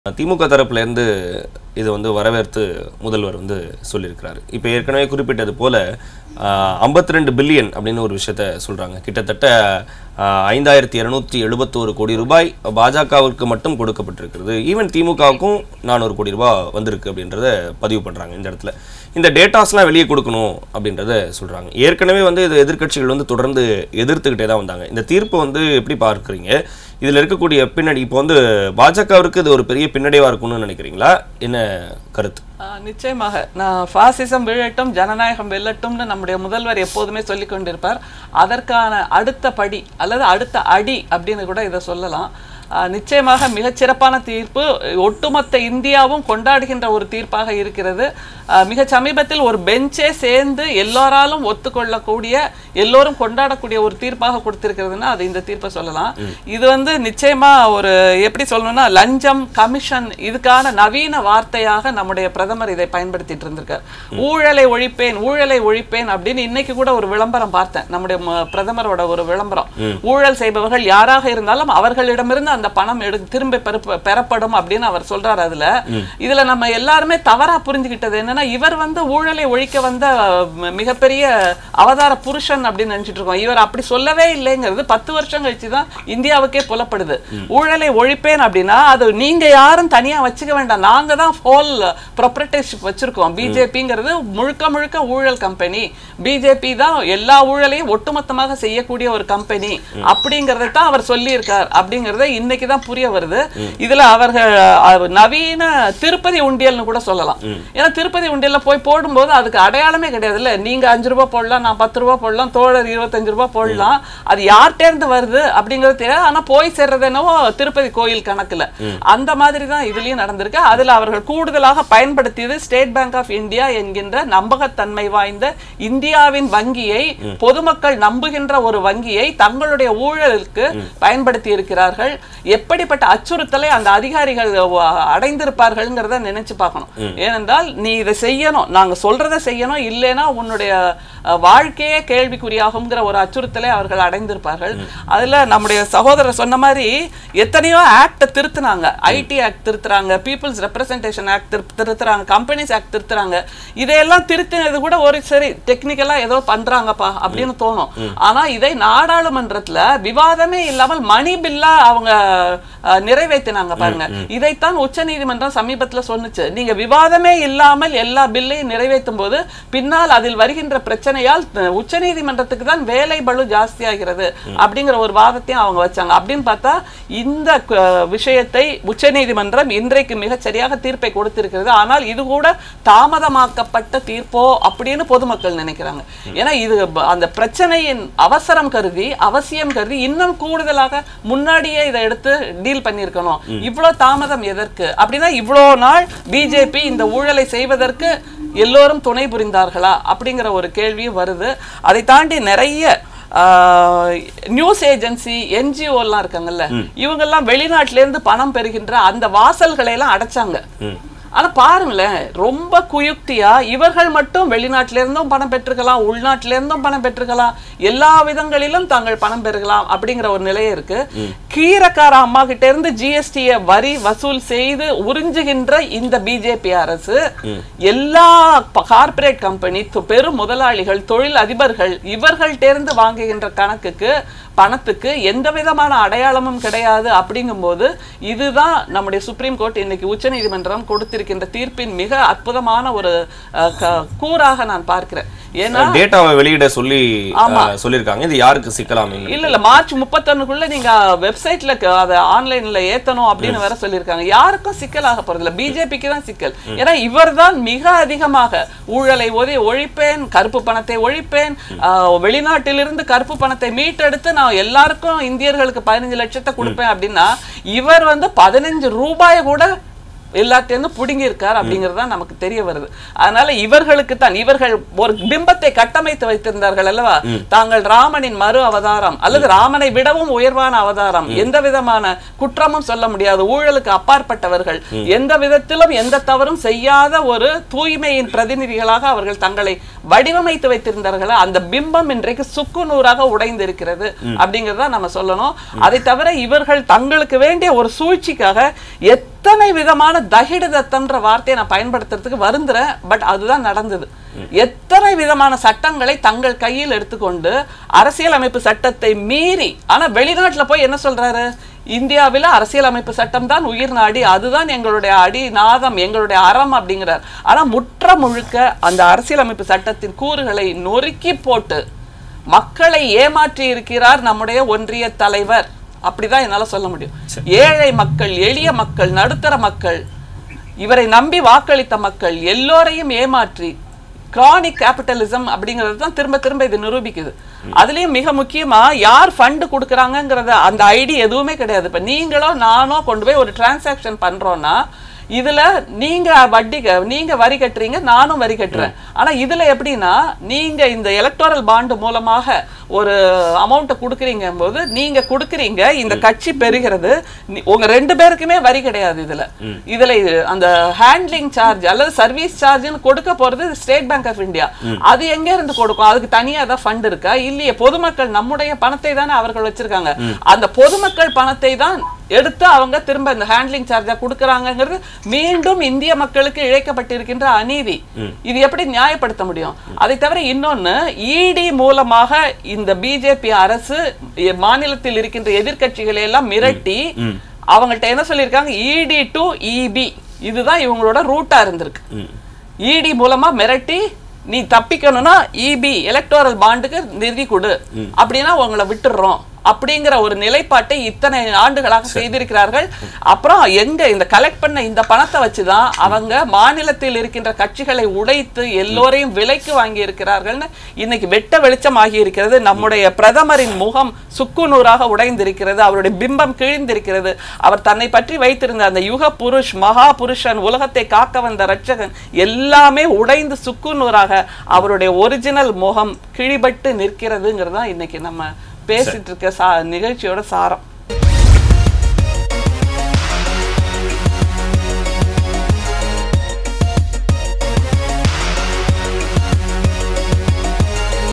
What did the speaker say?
திமுக தரப்புல இருந்து இது வந்து வரவேற்று முதல்வர் வந்து சொல்லியிருக்கிறாரு இப்போ ஏற்கனவே குறிப்பிட்டது போல ஐம்பத்தி ரெண்டு பில்லியன் அப்படின்னு ஒரு விஷயத்த சொல்றாங்க கிட்டத்தட்ட ஐந்தாயிரத்தி இரநூத்தி எழுபத்தோரு கோடி ரூபாய் பாஜகவிற்கு மட்டும் கொடுக்கப்பட்டிருக்கிறது ஈவன் திமுகவுக்கும் நானூறு கோடி ரூபாய் வந்திருக்கு அப்படின்றத பதிவு பண்றாங்க இந்த இடத்துல இந்த டேட்டாஸ்லாம் வெளியே கொடுக்கணும் அப்படின்றத சொல்றாங்க ஏற்கனவே வந்து இது எதிர்க்கட்சிகள் வந்து தொடர்ந்து எதிர்த்துக்கிட்டே தான் வந்தாங்க இந்த தீர்ப்பு வந்து எப்படி பார்க்குறீங்க இதில் இருக்கக்கூடிய பின்னணி இப்போ வந்து பாஜகவிற்கு இது ஒரு பெரிய பின்னடைவா இருக்கும்னு நினைக்கிறீங்களா என்ன கருத்து ஆஹ் நிச்சயமாக நான் ஃபாசிசம் வீழட்டும் ஜனநாயகம் வெல்லட்டும்னு நம்முடைய முதல்வர் எப்போதுமே சொல்லிக் கொண்டிருப்பார் அதற்கான அடுத்த படி அல்லது அடுத்த அடி அப்படின்னு கூட இதை சொல்லலாம் ஆஹ் நிச்சயமாக மிகச்சிறப்பான தீர்ப்பு ஒட்டுமொத்த இந்தியாவும் கொண்டாடுகின்ற ஒரு தீர்ப்பாக இருக்கிறது ஆஹ் மிக சமீபத்தில் ஒரு பெஞ்சே சேர்ந்து எல்லோராலும் ஒத்துக்கொள்ளக்கூடிய எல்லோரும் கொண்டாடக்கூடிய ஒரு தீர்ப்பாக கொடுத்திருக்கிறதுன்னா அது இந்த தீர்ப்பை சொல்லலாம் இது வந்து நிச்சயமா ஒரு எப்படி சொல்லணும்னா லஞ்சம் கமிஷன் இதுக்கான நவீன வார்த்தையாக நம்முடைய பிரதமர் இதை பயன்படுத்திட்டு இருந்திருக்கார் ஊழலை ஒழிப்பேன் ஊழலை ஒழிப்பேன் அப்படின்னு இன்னைக்கு கூட ஒரு விளம்பரம் பார்த்தேன் நம்முடைய ம- பிரதமரோட ஒரு விளம்பரம் ஊழல் செய்பவர்கள் யாராக இருந்தாலும் அவர்களிடமிருந்து அந்த பணம் எடு திரும்ப பெறப்ப- பெறப்படும் அப்படின்னு அவர் சொல்றாரு அதுல இதுல நம்ம எல்லாருமே தவறா புரிஞ்சுக்கிட்டது என்னன்னா இவர் வந்து ஊழலை ஒழிக்க வந்த ம- மிகப்பெரிய அவதார புருஷன் அப்படின்னு நினைச்சிட்டு இருக்கோம் இவர் அப்படி சொல்லவே இல்லைங்கிறது பத்து வருஷம் கழிச்சு தான் இந்தியாவுக்கே புலப்படுது ஊழலை ஒழிப்பேன் அப்படின்னா அது நீங்க யாரும் தனியா வச்சுக்க வேண்டாம் நாங்க தான் ஹோல் ப்ரொப்ரேட்டர்ஷிப் வச்சிருக்கோம் பிஜேபிங்கிறது முழுக்க முழுக்க ஊழல் கம்பெனி பிஜேபி தான் எல்லா ஊழலையும் ஒட்டுமொத்தமாக செய்யக்கூடிய ஒரு கம்பெனி அப்படிங்கறதை தான் அவர் சொல்லியிருக்கார் அப்படிங்கறத இன்னைக்கு தான் புரிய வருது இதுல அவர்கள் அஹ், நவீன திருப்பதி உண்டியல்னு கூட சொல்லலாம் ஏன்னா திருப்பதி உண்டியல்ல போய் போடும்போது அதுக்கு அடையாளமே கிடையாது இல்ல நீங்க அஞ்சு ரூபாய் போடலாம் நான் பத்து ரூபாய் போடலாம் தோழர் இருபத்தஞ்சு ரூபாய் போடலாம் அது யார்கிட்ட இருந்து வருது அப்படிங்கிறது தெரியாது ஆனா போய் சேர்றது என்னவோ திருப்பதி கோயில் கணக்குல அந்த மாதிரி தான் இதுலயும் நடந்திருக்கு அதுல அவர்கள் கூடுதலாக பயன்படுத்தியது ஸ்டேட் பேங்க் ஆஃப் இந்தியா என்கின்ற நம்பகத்தன்மை வாய்ந்த இந்தியாவின் வங்கியை பொதுமக்கள் நம்புகின்ற ஒரு வங்கியை தங்களுடைய ஊழலுக்கு பயன்படுத்தி இருக்கிறார்கள் எப்படிப்பட்ட அச்சுறுத்தலை அந்த அதிகாரிகள் அஹ், அடைந்திருப்பார்கள்ங்கிறத நினைச்சு பார்க்கணும் ஏனென்றால் நீ இதை செய்யணும் நாங்க சொல்றதை செய்யணும் இல்லைன்னா உன்னுடைய அஹ், வாழ்க்கையே கேள்விக்குறியாகுங்கிற ஒரு அச்சுறுத்தலை அவர்கள் அடைந்திருப்பார்கள் அதுல நம்முடைய சகோதரர் சொன்ன மாதிரி எத்தனையோ ஆக்ட திருத்துனாங்க ஐடி ஆக்ட் திருத்துறாங்க பீப்புள்ஸ் ரெப்ரசன்டேஷன் ஆக்ட் திருத்துறாங்க கம்பெனிஸ் ஆக்ட் திருத்துறாங்க இதையெல்லாம் திருத்தினது கூட ஒரு சரி டெக்னிக்கலா ஏதோ பண்றாங்கப்பா அப்படின்னு தோணும் ஆனா இதை நாடாளுமன்றத்துல விவாதமே இல்லாமல் மணி பில்லா அவங்க அஹ், நிறைவேத்தினாங்க பாருங்க இதைத்தான் உச்சநீதிமன்றம் சமீபத்துல சொன்னுச்சு நீங்க விவாதமே இல்லாமல் எல்லா பில்லையும் நிறைவேற்றும் போது பின்னால் அதில் வருகின்ற பிரச்சனையால் அஹ், உச்சநீதிமன்றத்துக்கு தான் வேலை பளு ஜாஸ்தியாகிறது அப்படிங்கிற ஒரு வாதத்தையும் அவங்க வச்சாங்க அப்படின்னு பார்த்தா இந்த அஹ், விஷயத்தை உச்சநீதிமன்றம் இன்றைக்கு மிகச் சரியாக தீர்ப்பை கொடுத்திருக்கிறது ஆனால் இது கூட தாமதமாக்கப்பட்ட தீர்ப்போ அப்படின்னு பொதுமக்கள் நினைக்கிறாங்க ஏன்னா இது ப- அந்த பிரச்சனையின் அவசரம் கருதி அவசியம் கருதி இன்னும் கூடுதலாக முன்னாடியே இதை எடுத்து டீல் பண்ணியிருக்கணும் இவ்வளவு தாமதம் எதற்கு அப்படின்னா இவ்வளோ நாள் பிஜேபி இந்த ஊழலை செய்வதற்கு எல்லோரும் துணை புரிந்தார்களா அப்படிங்கிற ஒரு கேள்வியும் வருது அதை தாண்டி நிறைய நியூஸ் ஏஜென்சி என்ஜிஓ எல்லாம் இருக்காங்கல்ல இவங்கெல்லாம் வெளிநாட்டுல இருந்து பணம் பெறுகின்ற அந்த வாசல்களை எல்லாம் அடைச்சாங்க ஆனா பாருங்களேன் ரொம்ப குயுக்தியா இவர்கள் மட்டும் வெளிநாட்டில இருந்தும் பணம் பெற்றுக்கலாம் உள்நாட்டில இருந்தும் பணம் பெற்றுக்கலாம் எல்லா விதங்களிலும் தாங்கள் பணம் பெறுகலாம் அப்படிங்கிற ஒரு நிலையே இருக்கு கீரக்கார அம்மா கிட்ட இருந்து ஜிஎஸ்டிய வரி வசூல் செய்து உறிஞ்சுகின்ற இந்த பிஜேபி அரசு எல்லா கார்ப்பரேட் கம்பெனி பெரும் முதலாளிகள் தொழில் அதிபர்கள் இவர்கள்ட்ட இருந்து வாங்குகின்ற கணக்குக்கு பணத்துக்கு எந்த விதமான அடையாளமும் கிடையாது அப்படிங்கும்போது இதுதான் நம்முடைய சுப்ரீம் கோர்ட் இன்னைக்கு உச்சநீதிமன்றம் கொடுத்திருக்கின்ற தீர்ப்பின் மிக அற்புதமான ஒரு அஹ், க- கூறாக நான் பார்க்கிறேன் ஏன்னா டேட்டாவை வெளியிட சொல்லி அஹ், சொல்லியிருக்காங்க இது யாருக்கு சிக்கலாம் இல்ல இல்ல மார்ச் முப்பத்தொன்னுக்குள்ள நீங்க வெப்சைட்ல அதை ஆன்லைன்ல ஏத்தணும் அப்படின்னு வேற சொல்லியிருக்காங்க யாருக்கும் சிக்கலாக போறது இல்ல பிஜேபிக்கு தான் சிக்கல் ஏன்னா இவர்தான் மிக அதிகமாக ஊழலை ஒதி ஒழிப்பேன் கருப்பு பணத்தை ஒழிப்பேன் ஆஹ், வெளிநாட்டிலிருந்து கருப்பு பணத்தை மீட்டெடுத்து நான் எல்லாருக்கும் இந்தியர்களுக்கு பதினஞ்சு லட்சத்தை கொடுப்பேன் அப்படின்னா இவர் வந்து பதினஞ்சு ரூபாயை கூட எல்லாத்தையும் புடுங்கி இருக்கார் அப்படிங்கிறது தான் நமக்கு தெரிய வருது அதனால இவர்களுக்கு தான் இவர்கள் ஒரு பிம்பத்தை கட்டமைத்து வைத்திருந்தார்கள் அல்லவா தாங்கள் ராமனின் மறு அவதாரம் அல்லது ராமனை விடவும் உயர்வான அவதாரம் எந்த விதமான குற்றமும் சொல்ல முடியாது ஊழலுக்கு அப்பாற்பட்டவர்கள் எந்த விதத்திலும் எந்த தவறும் செய்யாத ஒரு தூய்மையின் பிரதிநிதிகளாக அவர்கள் தங்களை வடிவமைத்து வைத்திருந்தார்கள் அந்த பிம்பம் இன்றைக்கு சுக்கு நூறாக உடைந்திருக்கிறது அப்படிங்கறத நம்ம சொல்லணும் அதை தவிர இவர்கள் தங்களுக்கு வேண்டிய ஒரு சூழ்ச்சிக்காக எத்தனை எத்தனை விதமான தகிடு தத்தம்ன்ற வார்த்தையை நான் பயன்படுத்துறதுக்கு வருந்துறேன் பட் அதுதான் நடந்தது எத்தனை விதமான சட்டங்களை தங்கள் கையில் எடுத்துக்கொண்டு அரசியலமைப்பு சட்டத்தை மீறி ஆனா வெளிநாட்டுல போய் என்ன சொல்றாரு இந்தியாவில் அரசியலமைப்பு சட்டம் தான் உயிர் நாடி அதுதான் எங்களுடைய அடி நாதம் எங்களுடைய அறம் அப்படிங்கிறார் ஆனா முற்ற முழுக்க அந்த அரசியலமைப்பு சட்டத்தின் கூறுகளை நொறுக்கி போட்டு மக்களை ஏமாற்றி இருக்கிறார் நம்முடைய ஒன்றிய தலைவர் அப்படிதான் என்னால சொல்ல முடியும் ஏழை மக்கள் எளிய மக்கள் நடுத்தர மக்கள் இவரை நம்பி வாக்களித்த மக்கள் எல்லோரையும் ஏமாற்றி கிரானிக் கேபிட்டலிசம் அப்படிங்கிறது தான் திரும்ப திரும்ப இது நிரூபிக்குது அதுலயும் மிக முக்கியமா யார் ஃபண்ட் கொடுக்குறாங்கங்கிறத அந்த ஐடி எதுவுமே கிடையாது இப்ப நீங்களோ நானோ கொண்டு போய் ஒரு டிரான்சாக்ஷன் பண்றோம்னா இதுல நீங்க வட்டி க- நீங்க வரி கட்டுறீங்க நானும் வரி கட்டுறேன் ஆனா இதுல எப்படின்னா நீங்க இந்த எலக்டோரல் பாண்டு மூலமாக ஒரு அமௌண்ட்டை கொடுக்குறீங்க போது நீங்க கொடுக்குறீங்க இந்த கட்சி பெறுகிறது நீ- உங்க ரெண்டு பேருக்குமே வரி கிடையாது இதுல இதுல இது- அந்த ஹேண்ட்லிங் சார்ஜ் அல்லது சர்வீஸ் சார்ஜ்னு கொடுக்க போறது ஸ்டேட் பேங்க் ஆஃப் இந்தியா அது எங்க இருந்து கொடுக்கும் அதுக்கு தனியா தான் ஃபண்ட் இருக்கா இல்லையே பொதுமக்கள் நம்முடைய பணத்தை தானே அவர்கள் வச்சிருக்காங்க அந்த பொதுமக்கள் பணத்தை தான் எடுத்து அவங்க திரும்ப இந்த ஹேண்ட்லிங் சார்ஜா கொடுக்கறாங்கங்கிறது மீண்டும் இந்திய மக்களுக்கு இழைக்கப்பட்டிருக்கின்ற அநீதி இது எப்படி நியாயப்படுத்த முடியும் அதை தவிர இன்னொன்னு இடி மூலமாக இந்த பிஜேபி அரசு இ- மாநிலத்தில் இருக்கின்ற எதிர்க்கட்சிகளை எல்லாம் மிரட்டி அவங்கள்ட்ட என்ன சொல்லியிருக்காங்க இடி டு இபி இதுதான் இவங்களோட ரூட்டா இருந்திருக்கு இடி மூலமா மிரட்டி நீ தப்பிக்கணும்னா இபி எலக்டோரல் பாண்டுக்கு நிதி கொடு அப்படின்னா உங்களை விட்டுடுறோம் அப்படிங்கிற ஒரு நிலைப்பாட்டை இத்தனை ஆண்டுகளாக செய்திருக்கிறார்கள் அப்புறம் எங்க இந்த கலெக்ட் பண்ண இந்த பணத்தை வச்சுதான் அவங்க மாநிலத்தில் இருக்கின்ற கட்சிகளை உடைத்து எல்லோரையும் விலைக்கு வாங்கி இருக்கிறார்கள்னு இன்னைக்கு வெட்ட வெளிச்சம் ஆகி இருக்கிறது நம்முடைய பிரதமரின் முகம் சுக்குநூறாக உடைந்திருக்கிறது அவருடைய பிம்பம் கிழிந்திருக்கிறது அவர் தன்னை பற்றி வைத்திருந்த அந்த யுக புருஷ் மகா புருஷன் உலகத்தை காக்க வந்த ரட்சகன் எல்லாமே உடைந்து சுக்குநூறாக அவருடைய ஒரிஜினல் முகம் கிழிபட்டு நிற்கிறதுங்கிறது தான் இன்னைக்கு நம்ம பேசிட்டு இருக்க சா நிகழ்ச்சியோட சாரம்